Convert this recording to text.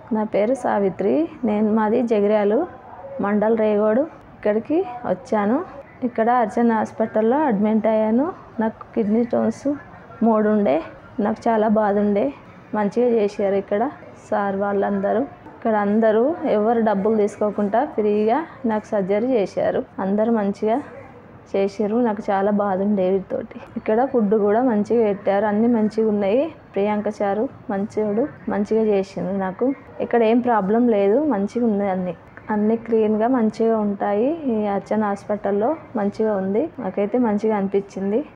నా పేరు సావిత్రి నేను మాది జగిత్యాలు మండల్ రేగోడు ఇక్కడికి వచ్చాను ఇక్కడ అర్చన హాస్పిటల్లో అడ్మిట్ అయ్యాను నాకు కిడ్నీ స్టోన్స్ మూడు ఉండే నాకు చాలా బాధ ఉండే మంచిగా చేశారు ఇక్కడ సార్ వాళ్ళందరూ ఇక్కడ అందరూ ఎవరు డబ్బులు తీసుకోకుండా ఫ్రీగా నాకు సర్జరీ చేశారు అందరూ మంచిగా చేసారు నాకు చాలా బాధ ఉండే వీటితోటి ఇక్కడ ఫుడ్ కూడా మంచిగా పెట్టారు అన్నీ మంచిగా ఉన్నాయి ప్రియాంక చారు మంచివాడు మంచిగా చేసిండు నాకు ఇక్కడ ఏం ప్రాబ్లం లేదు మంచిగా ఉన్నాయి అన్నీ అన్నీ క్లీన్గా మంచిగా ఉంటాయి ఈ అర్చన హాస్పిటల్లో మంచిగా ఉంది నాకైతే మంచిగా అనిపించింది